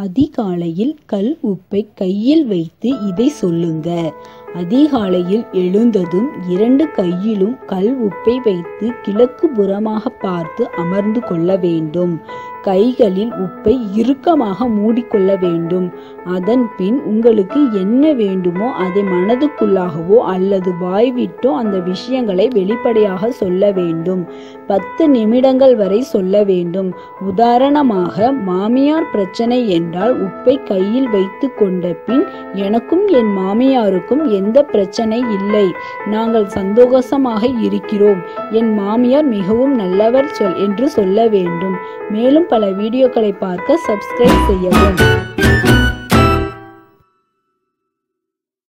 அதிகாலையில் கல் உப்பை கையில் வைத்து இதை சொல்லுங்க அதிகாலையில் எழுந்ததும் இரண்டு கையிலும் கல் உப்பை வைத்து கிழக்கு புறமாக பார்த்து அமர்ந்து கொள்ள வேண்டும் கைகளில் உப்பை இறுக்கமாக மூடிக்கொள்ள வேண்டும் அதன் பின் உங்களுக்கு என்ன வேண்டுமோ அதை மனதுக்குள்ளாகவோ அல்லது வாய்விட்டோ அந்த விஷயங்களை வெளிப்படையாக சொல்ல வேண்டும் பத்து நிமிடங்கள் வரை சொல்ல வேண்டும் உதாரணமாக மாமியார் பிரச்சனை என்றால் உப்பை கையில் வைத்து கொண்ட பின் எனக்கும் என் மாமியாருக்கும் எந்த பிரச்சனை இல்லை நாங்கள் சந்தோஷமாக இருக்கிறோம் என் மாமியார் மிகவும் நல்லவர் சொல் என்று சொல்ல வேண்டும் மேலும் பல வீடியோக்களை பார்க்க சப்ஸ்கிரைப் செய்யவும்